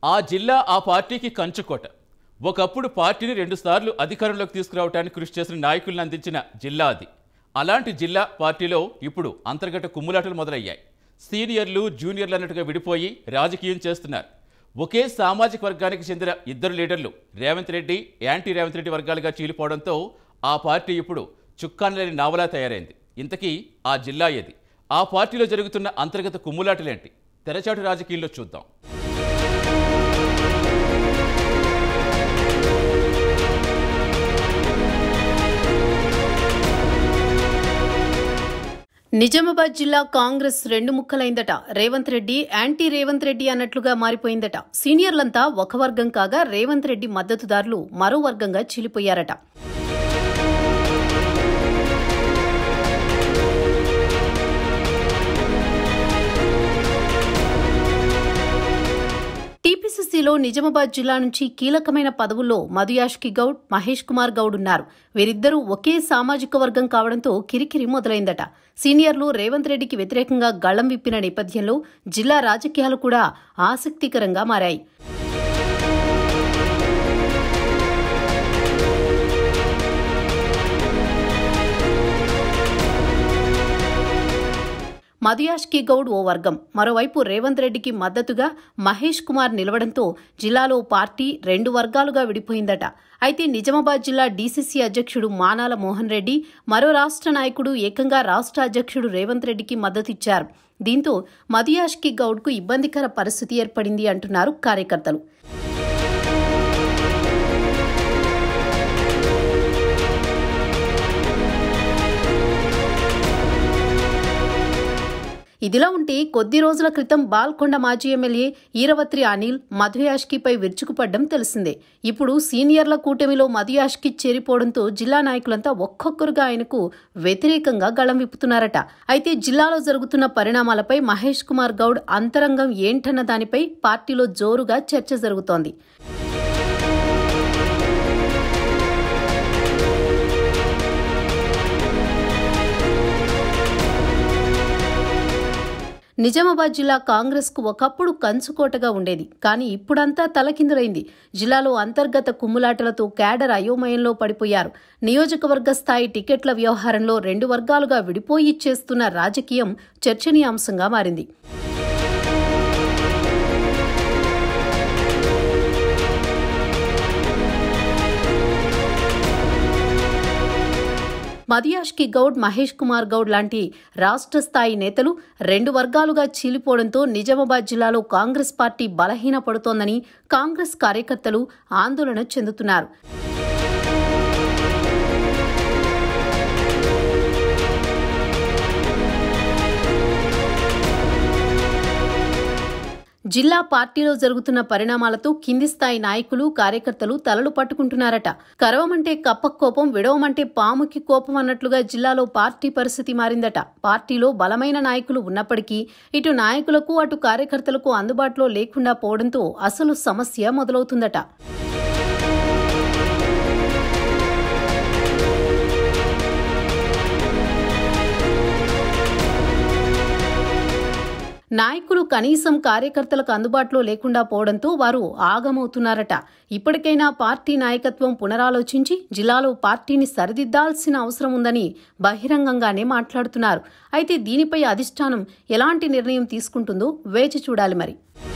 ఆ జిల్లా ఆ పార్టీకి కంచుకోట ఒకప్పుడు పార్టీని రెండుసార్లు అధికారంలోకి తీసుకురావడానికి కృషి చేసిన నాయకులను అందించిన జిల్లా అది అలాంటి జిల్లా పార్టీలో ఇప్పుడు అంతర్గత కుమ్ములాటలు మొదలయ్యాయి సీనియర్లు జూనియర్లు అన్నట్టుగా విడిపోయి రాజకీయం చేస్తున్నారు ఒకే సామాజిక వర్గానికి చెందిన ఇద్దరు లీడర్లు రేవంత్ రెడ్డి యాంటీ రేవంత్ రెడ్డి వర్గాలుగా చీలిపోవడంతో ఆ పార్టీ ఇప్పుడు చుక్కానలేని నావలా తయారైంది ఇంతకీ ఆ జిల్లా ఏది ఆ పార్టీలో జరుగుతున్న అంతర్గత కుమ్ములాటలేంటి తెరచాటు రాజకీయాల్లో చూద్దాం నిజామాబాద్ జిల్లా కాంగ్రెస్ రెండు ముక్కలైందట రేవంత్ రెడ్డి యాంటీ రేవంత్ రెడ్డి అన్నట్లుగా మారిపోయిందట సీనియర్లంతా ఒక వర్గం కాగా రేవంత్ రెడ్డి మద్దతుదారులు మరో వర్గంగా చీలిపోయారట టీపీసీసీలో నిజామాబాద్ జిల్లా నుంచి కీలకమైన పదవుల్లో మధుయాష్కి గౌడ్ మహేష్ కుమార్ గౌడ్ ఉన్నారు వీరిద్దరూ ఒకే సామాజిక వర్గం కావడంతో కిరికిరి మొదలైందట సీనియర్లు రేవంత్ రెడ్డికి వ్యతిరేకంగా గళ్లం విప్పిన నేపథ్యంలో జిల్లా రాజకీయాలు కూడా ఆసక్తికరంగా మారాయి మధుయాష్కి గౌడ్ ఓ వర్గం మరోవైపు రేవంత్ రెడ్డికి మద్దతుగా మహేష్ కుమార్ నిలవడంతో జిల్లాలో పార్టీ రెండు వర్గాలుగా విడిపోయిందట అయితే నిజామాబాద్ జిల్లా డీసీసీ అధ్యక్షుడు మానాల మోహన్ రెడ్డి మరో రాష్ట్ర నాయకుడు ఏకంగా రాష్ట్ర అధ్యక్షుడు రేవంత్ రెడ్డికి మద్దతిచ్చారు దీంతో మధుయాష్కి గౌడ్కు ఇబ్బందికర పరిస్థితి ఏర్పడింది అంటున్నారు కార్యకర్తలు ఇదిలా ఉంటే కొద్ది రోజుల క్రితం బాల్కొండ మాజీ ఎమ్మెల్యే ఈరవత్రి అనిల్ మధుయాష్కిపై విరుచుకుపడ్డం తెలిసిందే ఇప్పుడు సీనియర్ల కూటమిలో మధుయాష్కి చేరిపోవడంతో జిల్లా నాయకులంతా ఒక్కొక్కరుగా ఆయనకు వ్యతిరేకంగా గళం విప్పుతున్నారట అయితే జిల్లాలో జరుగుతున్న పరిణామాలపై మహేష్ కుమార్ గౌడ్ అంతరంగం ఏంటన్న దానిపై పార్టీలో జోరుగా చర్చ జరుగుతోంది నిజామాబాద్ జిల్లా కాంగ్రెస్ కు ఒకప్పుడు కంచుకోటగా ఉండేది కానీ ఇప్పుడంతా తలకిందులైంది జిల్లాలో అంతర్గత కుమ్ములాటలతో కేడర్ అయోమయంలో పడిపోయారు నియోజకవర్గ స్థాయి టికెట్ల వ్యవహారంలో రెండు వర్గాలుగా విడిపోయి చేస్తున్న రాజకీయం చర్చనీయాంశంగా మారింది మదియాష్కి గౌడ్ మహేష్ కుమార్ గౌడ్ లాంటి రాష్ట్ర స్థాయి నేతలు రెండు వర్గాలుగా చీలిపోవడంతో నిజామాబాద్ జిల్లాలో కాంగ్రెస్ పార్టీ బలహీనపడుతోందని కాంగ్రెస్ కార్యకర్తలు ఆందోళన చెందుతున్నారు జిల్లా పార్టీలో జరుగుతున్న పరిణామాలతో కింది స్థాయి నాయకులు కార్యకర్తలు తలలు పట్టుకుంటున్నారట కరవమంటే కప్ప కోపం విడవమంటే పాముకి కోపం అన్నట్లుగా జిల్లాలో పార్టీ పరిస్థితి మారిందట పార్టీలో బలమైన నాయకులు ఉన్నప్పటికీ ఇటు నాయకులకు అటు కార్యకర్తలకు అందుబాటులో లేకుండా పోవడంతో అసలు సమస్య మొదలవుతుందట నాయకులు కనీసం కార్యకర్తలకు అందుబాటులో లేకుండా పోవడంతో వారు ఆగమవుతున్నారట ఇప్పటికైనా పార్టీ నాయకత్వం పునరాలోచించి జిల్లాలో పార్టీని సరిదిద్దాల్సిన అవసరం ఉందని బహిరంగంగానే మాట్లాడుతున్నారు అయితే దీనిపై అధిష్టానం ఎలాంటి నిర్ణయం తీసుకుంటుందో వేచి చూడాలి మరి